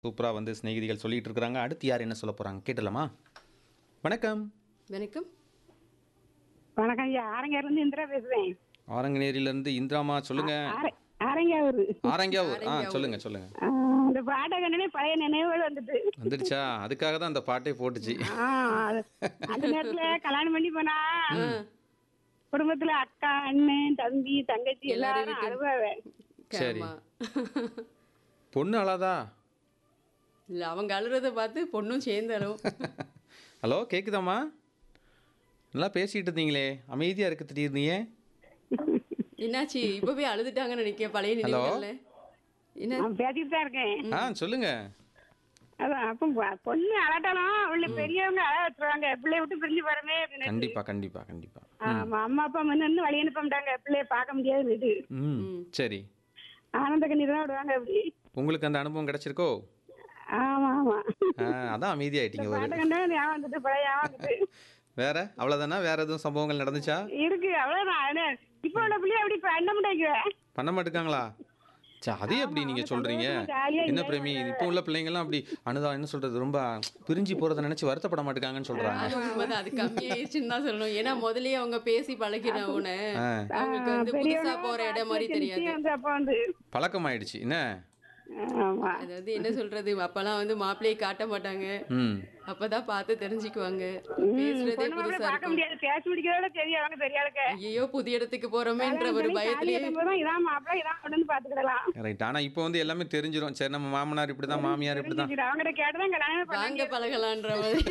சூப்பராக வந்து சிநேகிதிகள் சொல்லிட்டு இருக்கிறாங்க அடுத்து யார் என்ன சொல்ல போகிறாங்க கேட்டலாமா வணக்கம் வணக்கம் வணக்கம் ஐயா ஆரங்கார்லேருந்து இந்திரா பேசுறேன் ஆரங்கநேரியிலேருந்து இந்திராமா சொல்லுங்க ஆர- ஆரங்காவூர் ஆரங்கியாவூர் ஆ சொல்லுங்க சொல்லுங்க ஆ, அந்த பாட்டை கண்டனே பழைய நினைவுகள் வந்துட்டு வந்துடுச்சா அதுக்காக தான் அந்த பாட்டே போட்டுச்சு ஆ, அது- அந்த நேரத்துல கல்யாணம் பண்ணி போனா குடும்பத்துல அக்கா அண்ணன் தம்பி தங்கச்சி எல்லாரும் அழுவாவே சரி. ஆமா. பொண்ணு அழாதா இல்ல அவங்க அழுறத பார்த்து பொண்ணும் சேர்ந்து அழுவும் ஹலோ கேக்குதாம்மா நல்லா பேசிட்டு இருந்தீங்களே அமைதியாக இருக்க திடீர்னு ஏன் என்னாச்சு இப்பவே அழுதுட்டாங்கன்னு நினைக்கிறேன் பழைய நினைவுகள்ல என்ன நான் பேசிட்டு தான் இருக்கேன் ஆ சொல்லுங்க அதான் அப்போ பொ- பொண்ணு அழட்டாலும் அவள பெரியவங்க அழ வச்சுருவாங்க பிள்ளைய விட்டு பிரிஞ்சு போறமே அப்படின்னு கண்டிப்பா கண்டிப்பா கண்டிப்பா ஆமா அம்மா அப்பா முன்னு வழி அனுப்ப மாட்டாங்க பிள்ளைய பார்க்க முடியாது ம் சரி ஆனந்த கண்ணீர் தான் விடுவாங்க அப்படி உங்களுக்கு அந்த அனுபவம் கிடைச்சிருக்கோ ஆமா ஆமா ஆ, அதான் அமைதியாயிட்டீங்க ஒரு பாட்டை கண்டா ஞாபகம் வந்துட்டு பழைய ஞாபகம் வந்துட்டு வேற அவ்வளவுதானா வேற எதுவும் சம்பவங்கள் நடந்துச்சா இருக்கு அவ்வளவுதான் அது இப்ப உள்ள பிள்ளைய அப்படி பண்ண முடியாது பண்ண மாட்டுக்காங்களா சே அதே எப்படி நீங்க சொல்றீங்க ஜாலியா என்ன பிரேமி இப்போ உள்ள பிள்ளைங்கலாம் அப்படி அனுதா என்ன சொல்றது ரொம்ப பிரிஞ்சு போறத நினைச்சு வருத்தப்பட மாட்டுக்காங்கன்னு சொல்றாங்க அது உண்மைதான் அது கம்மியாயிருச்சுன்னு தான் சொல்லணும் ஏன்னா முதல்லயே அவங்க பேசி பழகினவுன ஆ, அவங்களுக்கு வந்து புதுசா போற இடம் மாதிரி தெரியாது வந்து அப்ப வந்து பழக்கமாயிடுச்சு என்ன ஆமா அதாவது என்ன சொல்றது அப்பெல்லாம் வந்து மாப்பிள்ளையை காட்ட மாட்டாங்க ம் அப்பதான் பார்த்து தெரிஞ்சுக்குவாங்க பேசுறதே பொண்ணு மாப்பிள்ளை புதுசா பார்க்க இருக்கும் முடியாது பேசி முடிக்கிறதோட தெரியும் அவங்க பெரிய ஆளுக்கு ஐயோ புதிய இடத்துக்கு போறோமேன்ற ஒரு பயத்திலேயே தான் இதான் மாப்பிள்ளை இதான் கொண்டு வந்து பாத்துக்கிடலாம் ரைட் ஆனா இப்போ வந்து எல்லாமே தெரிஞ்சிரும் சரி நம்ம மாமனார் இப்படிதான் மாமியார் இப்படிதான் அவங்ககிட்ட கேட்டுதான் கல்யாணம் பண்ண வாங்க பழகலான்ற மாதிரி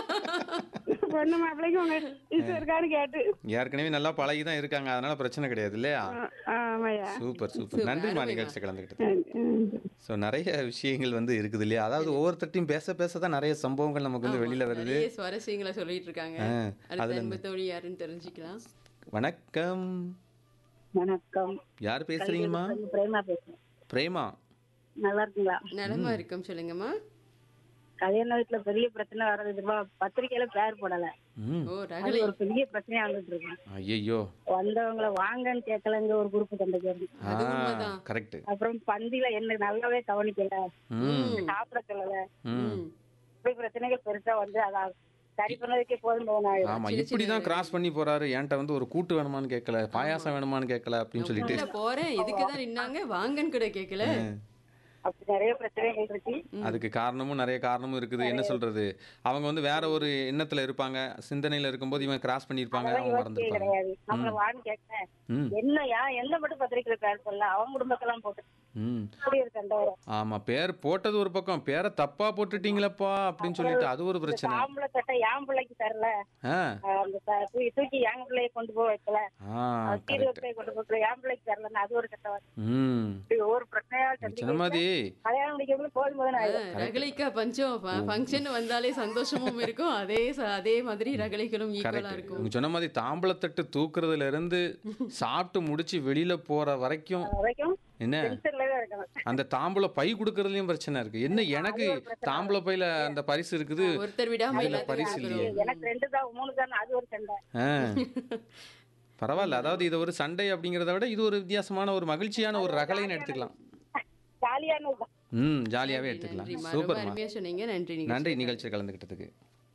பொண்ணு மாப்பிள்ளைக்கு உங்க இஷ்டம் இருக்கான்னு கேட்டு ஏற்கனவே நல்லா பழகி தான் இருக்காங்க அதனால பிரச்சனை கிடையாது இல்லையா ஆமாய்யா சூப்பர் சூப்பர் நன்றிமா நிகழ்ச்சி கலந்துக்கிட்டது ம். ஸோ நிறைய விஷயங்கள் வந்து இருக்குது இல்லையா அதாவது ஒவ்வொருத்தட்டையும் பேச பேச தான் நிறைய சம்பவங்கள் நமக்கு வந்து வெளியில வருது நிறைய சுவாரஸ்யங்களை சொல்லிட்டு இருக்காங்க ஆ, அடுத்த அன்பு தோழி யாருன்னு தெரிஞ்சுக்கலாம் வணக்கம் வணக்கம் யார் பேசுறீங்கம்மா பிரேமா பேசுறேன் பிரேமா நல்லா இருக்குங்களா நலமா இருக்கும் சொல்லுங்கம்மா கல்யாண வீட்டுல பெரிய பிரச்சனை வர்றது இதுவா பத்திரிக்கையில பேர் போடல ம் ஓ அது ரகலை ஒரு பெரிய பிரச்சனையா வந்துட்டு இருக்கு ஐயோ வந்தவங்கள வாங்கன்னு கேட்கலங்க ஒரு குரூப் கண்டது ஆ அது உண்மைதான். கரெக்ட் அப்புறம் பந்தியில என்ன நல்லாவே கவனிக்கல ம் சாப்பிட சொல்லல ம் இப்படி பிரச்சனைகள் பெருசா வந்து அத சரி பண்ணதுக்கே போதும் போதும் ஆயிடும் ஆமா இப்படிதான் கிராஸ் பண்ணி போறாரு என்கிட்ட வந்து ஒரு கூட்டு வேணுமான்னு கேட்கல பாயாசம் வேணுமான்னு கேட்கல அப்படின்னு சொல்லிட்டு உள்ள போறேன் இதுக்கு தான் நின்னாங்க வாங்கன்னு கூட கேட்கல அப்படி நிறைய பிரச்சனைகள் இருக்கு அதுக்கு காரணமும் நிறைய காரணமும் இருக்குது என்ன சொல்றது அவங்க வந்து வேற ஒரு எண்ணத்துல இருப்பாங்க சிந்தனையில இருக்கும்போது இவன் கிராஸ் பண்ணியிருப்பாங்க அவங்க மறந்துருப்பாங்க கிடையாது நம்மள வான்னு கேட்டேன் ம் என்னையா என்ன மட்டும் பத்திரிக்கையில பேர் சொல்லல அவன் குடும்பத்தெல்லாம் போட்டு ம் அப்படி ஒரு கண்டவரம் ஆமா பேர் போட்டது ஒரு பக்கம் பேரை தப்பா போட்டுட்டீங்களப்பா அப்படின்னு சொல்லிட்டு அது ஒரு பிரச்சனை ஆம்பளை சட்டை என் பிள்ளைக்கு தரல ஆ ஆஹ் அந்த த- தூக்கி தூக்கி என் பிள்ளைய கொண்டு போய் வைக்கல ஆ சீரியல் கரெக்ட் பிள்ளைய கொண்டு போய் என் பிள்ளைக்கு தரலன்னு அது ஒரு கட்டம் ம் இப்படி ஒவ்வொரு பிரச்சனையா சந்திக்க சொன்ன மாதிரி கல்யாணம் முடிக்கிறவங்களும் போதும் போதும் ஆயிடும் ரகலைக்கா பஞ்சம் ஃபங்க்ஷன் வந்தாலே சந்தோஷமும் இருக்கும் அதே ச- அதே மாதிரி ரகலைகளும் ஈக்குவலா கரெக்ட் இருக்கும் நீங்க சொன்ன மாதிரி தாம்பளத்தட்டு தூக்குறதுல இருந்து சாப்பிட்டு முடிச்சு வெளியில போற வரைக்கும் அது வரைக்கும் என்ன டென்ஷன்ல தான் இருக்கணும் அந்த தாம்பூல பை கொடுக்கறதுலயும் பிரச்சனை இருக்கு என்ன எனக்கு தாம்பூல பையில அந்த பரிசு இருக்குது ஒருத்தர் விடாம இதுல எல்லாத்தையும் பரிசு இல்லையே எனக்கு ரெண்டு தான் மூணு தான் அது ஒரு சண்டை ஆ. பரவாயில்ல அதாவது இது ஒரு சண்டை அப்படிங்கிறத விட இது ஒரு வித்தியாசமான ஒரு மகிழ்ச்சியான ஒரு ரகலைன்னு எடுத்துக்கலாம் ஜாலியானதுதான் ம் ஜாலியாவே எடுத்துக்கலாம் நன்றிம்மா ரொம்ப சூப்பர்மா அருமையா சொன்னீங்க நன்றி நீங்க நன்றி நிகழ்ச்சியில் கலந்துக்கிட்டதுக்கு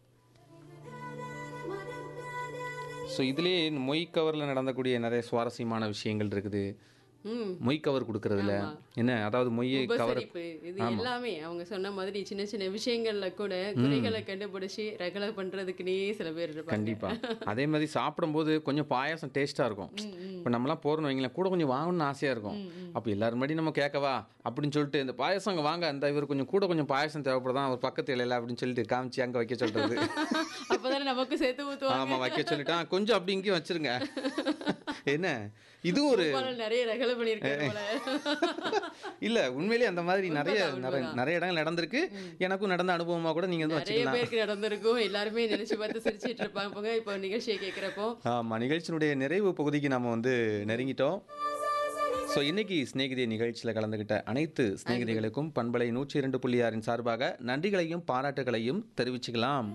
ஸோ இதுலேயே மொய் கவரில் நடந்தக்கூடிய நிறைய சுவாரஸ்யமான விஷயங்கள் இருக்குது ம் மொய் கவர் கொடுக்கறதுல என்ன அதாவது மொய்யை கவர் உபசரிப்பு இது எல்லாமே அவங்க சொன்ன மாதிரி சின்ன சின்ன விஷயங்கள்ல கூட குறைகளை கண்டுபிடிச்சு ரகலை பண்றதுக்குனே சில பேர் இருப்பாங்க கண்டிப்பா அதே மாதிரி சாப்பிடும்போது கொஞ்சம் பாயாசம் டேஸ்டா இருக்கும் இப்போ நம்மலாம் போறோம்னு வைங்களேன் கூட கொஞ்சம் வாங்கணும்னு ஆசையா இருக்கும் அப்போ எல்லாரும் முன்னாடி நம்ம கேட்கவா அப்படின்னு சொல்லிட்டு இந்த பாயாசம் அங்கே வாங்க அந்த இவர் கொஞ்சம் கூட கொஞ்சம் பாயாசம் தேவைப்படுதான் அவர் பக்கத்து இலையில அப்படின்னு சொல்லிட்டு காமிச்சு அங்கே வைக்க சொல்றது அப்பதானே நமக்கு சேர்த்து ஊத்துவாங்க ஆமா வைக்க சொல்லிட்டான் கொஞ்சம் அப்படி இங்கேயும் வச்சிருங்க என்ன இது ஒரு கோபாலன் நிறைய ரகலை பண்ணியிருக்காரு போல இல்ல உண்மையிலேயே அந்த மாதிரி நிறைய உண்மைதான், நிறைய நிறைய இடங்கள் நடந்திருக்கு எனக்கும் நடந்த அனுபவமா கூட நீங்க வந்து நிறைய வச்சுக்கலாம் பேருக்கு நடந்திருக்கும் எல்லாருமே நினைச்சு பார்த்து சிரிச்சிட்டு இருப்பாங்க இப்போ நிகழ்ச்சியை கேட்கிறப்போ ஆமா நிகழ்ச்சியினுடைய நிறைவு பகுதிக்கு நம்ம வந்து நெருங்கிட்டோம் ஸோ இன்னைக்கு சிநேகிதி நிகழ்ச்சியில் கலந்துக்கிட்ட அனைத்து சிநேகிதிகளுக்கும் பண்பலை நூற்றி இரண்டு புள்ளி ஆறின் சார்பாக நன்றிகளையும் பாராட்டுகளையும் தெரிவிச்சுக்கலாம்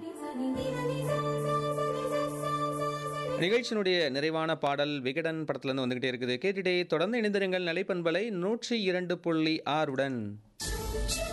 நிகழ்ச்சியினுடைய நிறைவான பாடல் விகடன் படத்துலேருந்து வந்துகிட்டே இருக்குது கேட்டுட்டே தொடர்ந்து இணைந்திருங்கள் நிலைப்பண்பலை நூற்றி இரண்டு புள்ளி ஆறுடன்